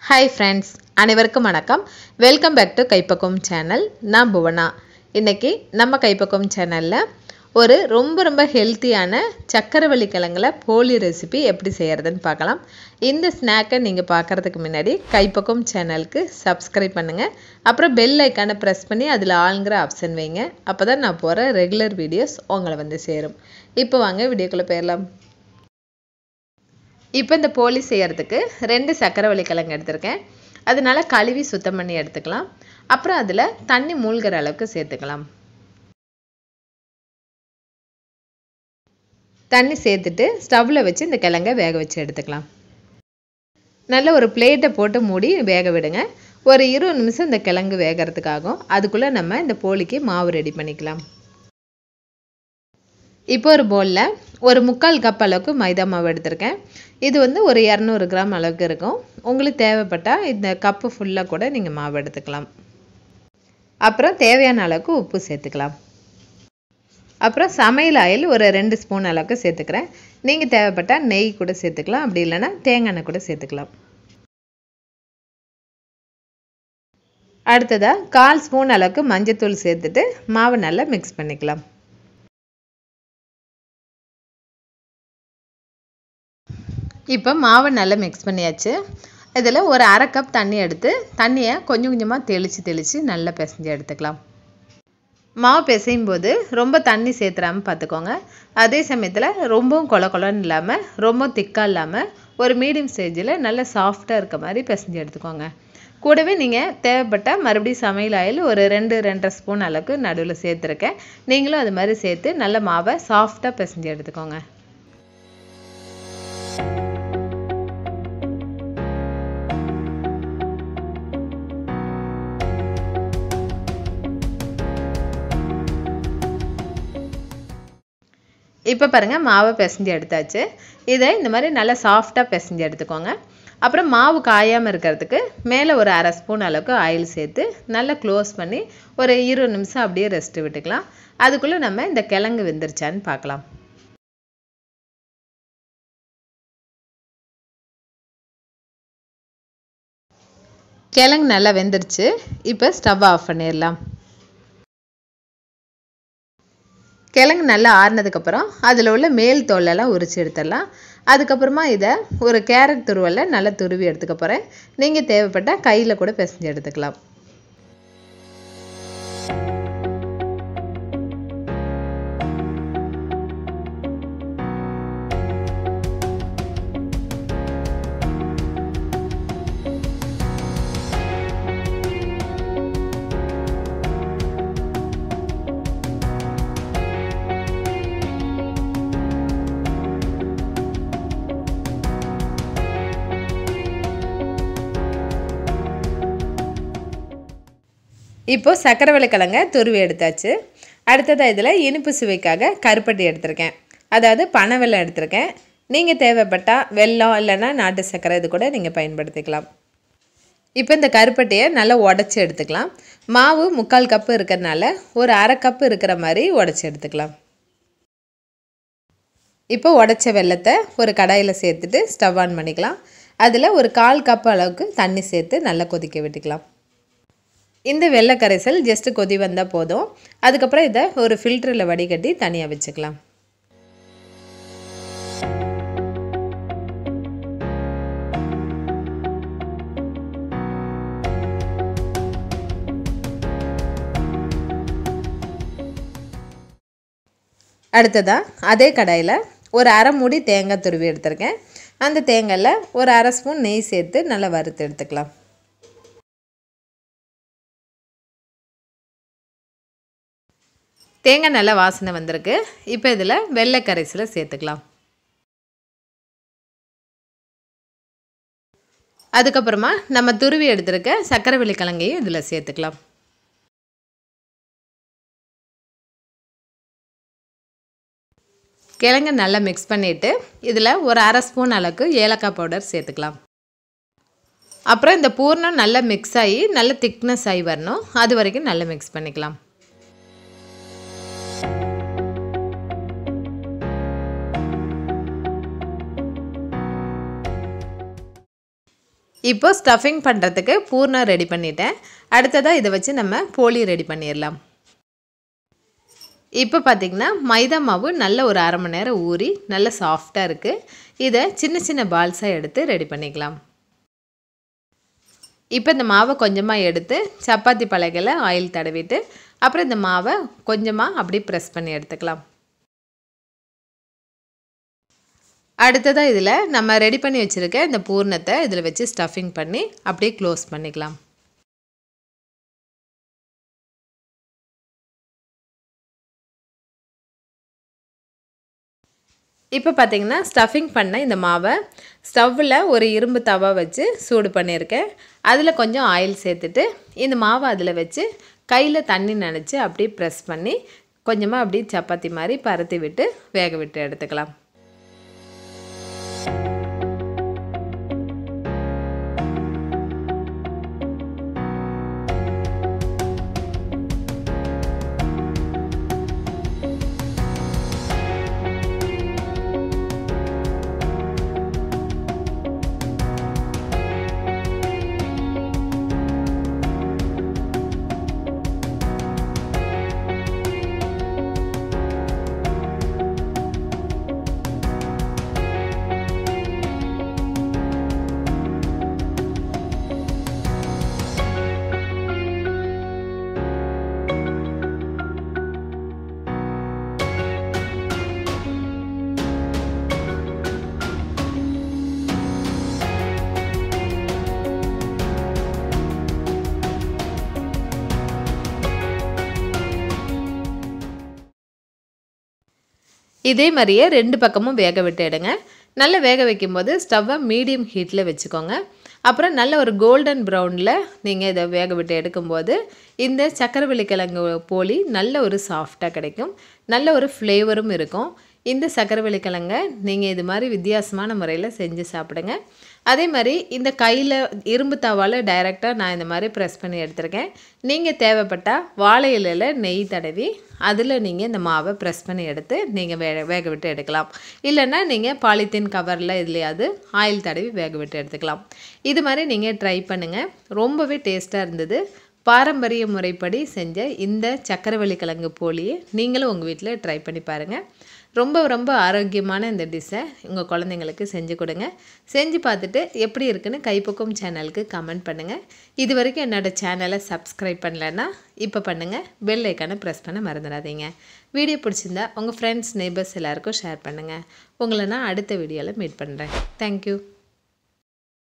hi friends அனைவருக்கும் வணக்கம் welcome back to கைப்பக்கம் சேனல் நான் புவனா இன்னைக்கு நம்ம கைப்பக்கம் சேனலில் ஒரு ரொம்ப ரொம்ப ஹெல்த்தியான சக்கரவள்ளி கிழங்குல போலி ரெசிபி எப்படி செய்கிறதுன்னு பார்க்கலாம் இந்த ஸ்நாக்கை நீங்கள் பார்க்குறதுக்கு முன்னாடி கைப்பக்கம் சேனலுக்கு சப்ஸ்கிரைப் பண்ணுங்கள் அப்புறம் பெல் ஐக்கானை ப்ரெஸ் பண்ணி அதில் ஆளுங்கிற ஆப்ஷன் வைங்க அப்போ தான் நான் போகிற ரெகுலர் வீடியோஸ் உங்களை வந்து சேரும் இப்போ வாங்க வீடியோக்குள்ளே போயிடலாம் இப்போ இந்த போலி செய்கிறதுக்கு ரெண்டு சக்கரவள்ளி கிழங்கு எடுத்திருக்கேன் அதனால கழுவி சுத்தம் பண்ணி எடுத்துக்கலாம் அப்புறம் அதில் தண்ணி மூழ்கிற அளவுக்கு சேர்த்துக்கலாம் தண்ணி சேர்த்துட்டு ஸ்டவ்வில் வச்சு இந்த கிழங்கை வேக வச்சு எடுத்துக்கலாம் நல்ல ஒரு பிளேட்டை போட்டு மூடி வேக விடுங்க ஒரு இருபது நிமிஷம் இந்த கிழங்கு வேகிறதுக்காகும் அதுக்குள்ளே நம்ம இந்த போலிக்கு மாவு ரெடி பண்ணிக்கலாம் இப்போ ஒரு பவுலில் ஒரு முக்கால் கப் அளவுக்கு மைதா மாவு எடுத்திருக்கேன் இது வந்து ஒரு இரநூறு கிராம் அளவுக்கு இருக்கும் உங்களுக்கு தேவைப்பட்டால் இந்த கப்பு ஃபுல்லாக கூட நீங்கள் மாவு எடுத்துக்கலாம் அப்புறம் தேவையான அளவுக்கு உப்பு சேர்த்துக்கலாம் அப்புறம் சமையல் ஆயில் ஒரு ரெண்டு ஸ்பூன் அளவுக்கு சேர்த்துக்கிறேன் நீங்கள் தேவைப்பட்டால் நெய் கூட சேர்த்துக்கலாம் அப்படி இல்லைன்னா தேங்காய் எண்ணெய் கூட சேர்த்துக்கலாம் அடுத்ததாக கால் ஸ்பூன் அளவுக்கு மஞ்சத்தூள் சேர்த்துட்டு மாவை நல்லா மிக்ஸ் பண்ணிக்கலாம் இப்போ மாவை நல்லா மிக்ஸ் பண்ணியாச்சு இதில் ஒரு அரை கப் தண்ணி எடுத்து தண்ணியை கொஞ்சம் கொஞ்சமாக தெளித்து தெளித்து நல்லா பிசைஞ்சு எடுத்துக்கலாம் மாவு பிசையும் போது ரொம்ப தண்ணி சேர்த்துறாமல் பார்த்துக்கோங்க அதே சமயத்தில் ரொம்பவும் கொல கொலன்னு இல்லாமல் ரொம்ப திக்காக இல்லாமல் ஒரு மீடியம் ஸ்டேஜில் நல்லா சாஃப்டாக இருக்க மாதிரி பிசைஞ்சு எடுத்துக்கோங்க கூடவே நீங்கள் தேவைப்பட்டால் மறுபடியும் சமையல் ஆயில் ஒரு ரெண்டு ரெண்டரை ஸ்பூன் அளவுக்கு நடுவில் சேர்த்துருக்கேன் நீங்களும் அது மாதிரி சேர்த்து நல்ல மாவை சாஃப்டாக பிசைஞ்சு எடுத்துக்கோங்க இப்போ பாருங்கள் மாவை பிசைஞ்சு எடுத்தாச்சு இதை இந்த மாதிரி நல்லா சாஃப்டாக பிசைஞ்சு எடுத்துக்கோங்க அப்புறம் மாவு காயாமல் இருக்கிறதுக்கு மேலே ஒரு அரை ஸ்பூன் அளவுக்கு ஆயில் சேர்த்து நல்லா க்ளோஸ் பண்ணி ஒரு இருபது நிமிஷம் அப்படியே ரெஸ்ட்டு விட்டுக்கலாம் அதுக்குள்ளே நம்ம இந்த கிழங்கு வெந்துருச்சான்னு பார்க்கலாம் கிழங்கு நல்லா வெந்துருச்சு இப்போ ஸ்டவ் ஆஃப் பண்ணிடலாம் கிழங்கு நல்லா ஆறுனதுக்கப்புறம் அதில் உள்ள மேல் தோலெல்லாம் உரிச்சு எடுத்துடலாம் அதுக்கப்புறமா இதை ஒரு கேரட் துருவலில் நல்லா துருவி எடுத்துக்க போகிறேன் நீங்கள் தேவைப்பட்டால் கையில் கூட பிசைஞ்சு எடுத்துக்கலாம் இப்போ சக்கரவள்ளி கிழங்க துருவி எடுத்தாச்சு அடுத்ததாக இதில் இனிப்பு சுவைக்காக கருப்பட்டி எடுத்திருக்கேன் அதாவது பனை வெல்லம் எடுத்திருக்கேன் நீங்கள் தேவைப்பட்டால் வெல்லம் இல்லைன்னா நாட்டு சர்க்கரை இது கூட நீங்கள் பயன்படுத்திக்கலாம் இப்போ இந்த கருப்பட்டியை நல்லா உடச்சி எடுத்துக்கலாம் மாவு முக்கால் கப்பு இருக்கிறதுனால ஒரு அரை கப்பு இருக்கிற மாதிரி உடச்சி எடுத்துக்கலாம் இப்போ உடச்ச வெள்ளத்தை ஒரு கடாயில் சேர்த்துட்டு ஸ்டவ் ஆன் பண்ணிக்கலாம் அதில் ஒரு கால் கப் அளவுக்கு தண்ணி சேர்த்து நல்லா கொதிக்க விட்டுக்கலாம் இந்த வெள்ளை கரைசல் ஜஸ்ட்டு கொதி வந்தால் போதும் அதுக்கப்புறம் இதை ஒரு ஃபில்டரில் வடிகட்டி தனியாக வச்சுக்கலாம் அடுத்ததாக அதே கடாயில் ஒரு அரை மூடி தேங்காய் துருவி எடுத்திருக்கேன் அந்த தேங்காயில் ஒரு அரை ஸ்பூன் நெய் சேர்த்து நல்லா வறுத்து எடுத்துக்கலாம் தேங்காய் நல்லா வாசனை வந்திருக்கு இப்போ இதில் வெள்ளை கரைசலை சேர்த்துக்கலாம் அதுக்கப்புறமா நம்ம துருவி எடுத்திருக்க சக்கரை வெள்ளிக்கிழங்கையும் இதில் சேர்த்துக்கலாம் கிழங்கு நல்லா மிக்ஸ் பண்ணிவிட்டு இதில் ஒரு அரை ஸ்பூன் அளவுக்கு ஏலக்காய் பவுடர் சேர்த்துக்கலாம் அப்புறம் இந்த பூர்ணம் நல்லா மிக்ஸ் ஆகி நல்ல திக்னஸ் ஆகி வரணும் அது வரைக்கும் நல்லா மிக்ஸ் பண்ணிக்கலாம் இப்போ ஸ்டஃபிங் பண்ணுறதுக்கு பூர்ணம் ரெடி பண்ணிட்டேன் அடுத்ததாக இதை வச்சு நம்ம போலி ரெடி பண்ணிடலாம் இப்போ பார்த்திங்கன்னா மைதா மாவு நல்ல ஒரு அரை மணி நேரம் ஊறி நல்ல சாஃப்டாக இருக்குது இதை சின்ன சின்ன பால்ஸாக எடுத்து ரெடி பண்ணிக்கலாம் இப்போ இந்த மாவை கொஞ்சமாக எடுத்து சப்பாத்தி பலகையில் ஆயில் தடவிட்டு அப்புறம் இந்த மாவை கொஞ்சமாக அப்படியே ப்ரெஸ் பண்ணி எடுத்துக்கலாம் அடுத்ததாக இதில் நம்ம ரெடி பண்ணி வச்சுருக்க இந்த பூர்ணத்தை இதில் வச்சு ஸ்டஃபிங் பண்ணி அப்படியே க்ளோஸ் பண்ணிக்கலாம் இப்போ பார்த்தீங்கன்னா ஸ்டஃபிங் பண்ண இந்த மாவை ஸ்டவ்வில் ஒரு இரும்பு தவா வச்சு சூடு பண்ணியிருக்கேன் அதில் கொஞ்சம் ஆயில் சேர்த்துட்டு இந்த மாவை அதில் வச்சு கையில் தண்ணி நினச்சி அப்படியே ப்ரெஸ் பண்ணி கொஞ்சமாக அப்படியே சப்பாத்தி மாதிரி பரத்தி விட்டு வேக விட்டு எடுத்துக்கலாம் இதே மாதிரியே ரெண்டு பக்கமும் வேக விட்டு எடுங்க நல்லா வேக வைக்கும்போது ஸ்டவ்வை மீடியம் ஹீட்டில் வச்சுக்கோங்க அப்புறம் நல்ல ஒரு கோல்டன் ப்ரௌனில் நீங்கள் இதை வேக விட்டு எடுக்கும்போது இந்த சக்கரவள்ளி கிழங்கு போலி நல்ல ஒரு சாஃப்டாக கிடைக்கும் நல்ல ஒரு ஃப்ளேவரும் இருக்கும் இந்த சக்கரவள்ளி கிழங்க நீங்கள் இது மாதிரி வித்தியாசமான முறையில் செஞ்சு சாப்பிடுங்க அதே மாதிரி இந்த கையில் இரும்பு தவால் டைரெக்டாக நான் இந்த மாதிரி ப்ரெஸ் பண்ணி எடுத்திருக்கேன் நீங்கள் தேவைப்பட்டால் வாழை இலையில் நெய் தடவி அதில் நீங்கள் இந்த மாவை ப்ரெஸ் பண்ணி எடுத்து நீங்கள் வே வேக விட்டு எடுக்கலாம் இல்லைன்னா நீங்கள் பாலித்தீன் கவரில் இதுலையாவது ஆயில் தடவி வேக விட்டு எடுத்துக்கலாம் இது மாதிரி நீங்கள் ட்ரை பண்ணுங்கள் ரொம்பவே டேஸ்ட்டாக இருந்தது பாரம்பரிய முறைப்படி செஞ்ச இந்த சக்கரவள்ளி கிழங்கு போலியை நீங்களும் உங்கள் வீட்டில் ட்ரை பண்ணி பாருங்கள் ரொம்ப ரொம்ப ஆரோக்கியமான இந்த டிஷ்ஷை உங்கள் குழந்தைங்களுக்கு செஞ்சு கொடுங்க செஞ்சு பார்த்துட்டு எப்படி இருக்குன்னு கைப்பக்கம் சேனலுக்கு கமெண்ட் பண்ணுங்கள் இது வரைக்கும் என்னோடய சேனலை சப்ஸ்கிரைப் பண்ணலைன்னா இப்போ பண்ணுங்கள் பெல் ஐக்கானை ப்ரெஸ் பண்ண மறந்துடாதீங்க வீடியோ பிடிச்சிருந்தா உங்கள் ஃப்ரெண்ட்ஸ் நெய்பர்ஸ் எல்லாருக்கும் ஷேர் பண்ணுங்கள் உங்களை நான் அடுத்த வீடியோவில் மீட் பண்ணுறேன் தேங்க்யூ